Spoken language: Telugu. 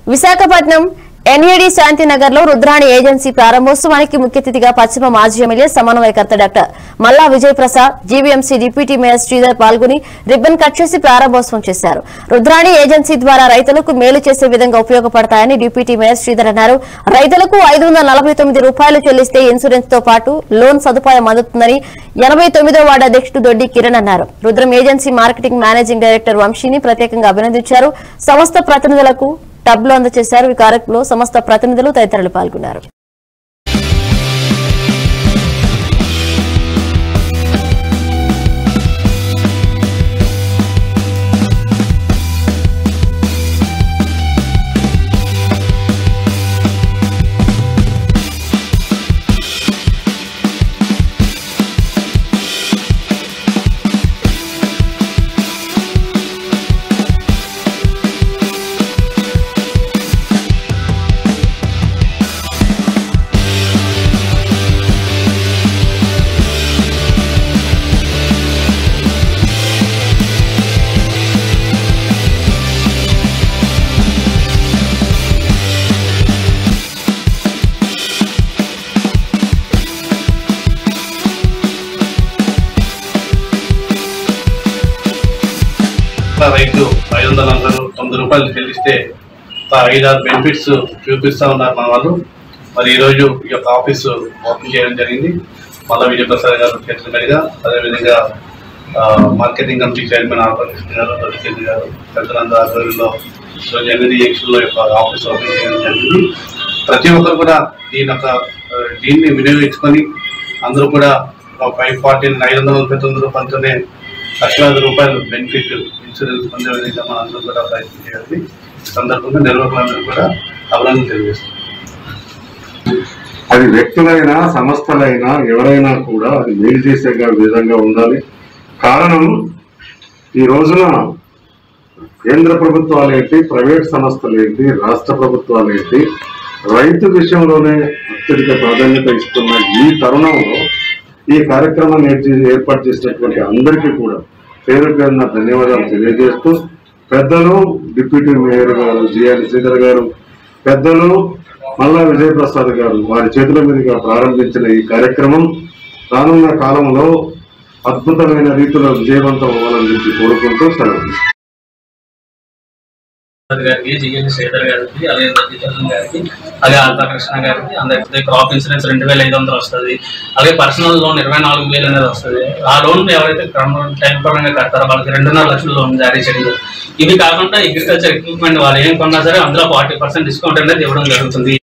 విశాఖపట్నం ఎన్ఏడి శాంతినగర్ లో రుద్రాణి ఏజెన్సీ ప్రారంభోత్సవానికి ముఖ్య అతిథిగా పశ్చిమ మాజీ ఎమ్మెల్యే సమన్వయకర్త doctor Malla Vijay Prasad GVMC deputy mayor Sridhar పాల్గొని రిబ్బన్ కట్ చేసి ప్రారంభోత్సవం చేశారు రుద్రాణి ఏజెన్సీ ద్వారా రైతులకు మేలు చేసే విధంగా ఉపయోగపడతాయని డిప్యూటీ మేయర్ శ్రీధర్ అన్నారు రైతులకు ఐదు రూపాయలు చెల్లిస్తే ఇన్సూరెన్స్ తో పాటు లోన్ సదుపాయం అందుతుందని ఎనభై తొమ్మిదో వార్డు అధ్యక్షుడు దొడ్డి కిరణ్ అన్నారు Rudram agency marketing managing director వంశీని ప్రత్యేకంగా అభినందించారు సంస్థ ప్రతినిధులకు టబ్లు అందజేశారు ఈ కార్యక్రమంలో సంస్థ ప్రతినిధులు తదితరులు పాల్గొన్నారు ఇట్లా రైతు ఐదు వందల నలభై రూ- తొమ్మిది రూపాయలు చెల్లిస్తే ఒక ఐదారు బెనిఫిట్స్ చూపిస్తా ఉన్నారు మన వాళ్ళు మరి ఈరోజు ఈ యొక్క ఆఫీసు ఓపెన్ చేయడం జరిగింది మళ్ళా విజయప్రసాద్ గారు చేతుల మీదుగా అదేవిధంగా ఆ, మార్కెటింగ్ కమిటీ చైర్మన్ ఆర్పకృష్ణ గారు రవిచంద్ర గారు పెద్దలంద ఆధ్వర్యంలో ఈరోజు ఎనిమిది ఎక్స్లో యొక్క ఆఫీస్ ఓపెన్ చేయడం జరిగింది ప్రతి ఒక్కరు కూడా దీని యొక్క ఆ, దీన్ని వినియోగించుకొని అందరూ కూడా ఫైవ్ ఫార్టీ ఐదు వందల నలభై తొమ్మిది రూపాయలతోనే లక్షలాది రూపాయలు బెనిఫిట్ ఇన్సూరెన్స్ పొందే విధంగా మన అందరూ కూడా ప్రయత్నం చేయాలి ఈ సందర్భంగా నిర్వాహకులందరూ కూడా అభినందన తెలియజేస్తున్నాం అది వ్యక్తులైనా సంస్థలైనా ఎవరైనా కూడా అది మేలు చేసే విధంగా ఉండాలి కారణం ఈ రోజున కేంద్ర ప్రభుత్వాలు ఏంటి ప్రైవేట్ సంస్థలు ఏంటి రాష్ట్ర ప్రభుత్వాలు ఏంటి రైతు విషయంలోనే అత్యధిక ప్రాధాన్యత ఇస్తున్న ఈ తరుణంలో ఈ కార్యక్రమాన్ని ఏర్చి- ఏర్పాటు చేసినటువంటి అందరికీ కూడా పేరు పేరున ధన్యవాదాలు తెలియజేస్తూ పెద్దలు డిప్యూటీ మేయర్ గారు జిఆర్ శ్రీధర్ గారు పెద్దలు మల్లా విజయప్రసాద్ గారు వారి చేతుల మీదుగా ప్రారంభించిన ఈ కార్యక్రమం రానున్న కాలంలో అద్భుతమైన రీతిలో విజయవంతం అవ్వాలని చెప్పి కోరుకుంటూ సెలవు తీసుకుంటున్నాను. ప్రసాద్ గారికి జిఎన్ శ్రీధర్ గారికి అలాగే రజితన్ గారికి అలాగే ఆల్తా కృష్ణ గారికి అందరికి క్రాప్ ఇన్సూరెన్స్ రెండు వేల ఐదు వందలు వస్తుంది అలాగే పర్సనల్ లోన్ ఇరవై నాలుగు వేలు అనేది వస్తుంది ఆ లోన్ ఎవరైతే క్రమం టైం పరంగా కడతారో వాళ్ళకి రెండున్నర లక్షల లోన్ జారీ చేయడం ఇవి కాకుండా అగ్రికల్చర్ ఎక్విప్మెంట్ వాళ్ళు ఏం కొన్నా సరే అందులో ఫార్టీ పర్సెంట్ డిస్కౌంట్ అనేది ఇవ్వడం జరుగుతుంది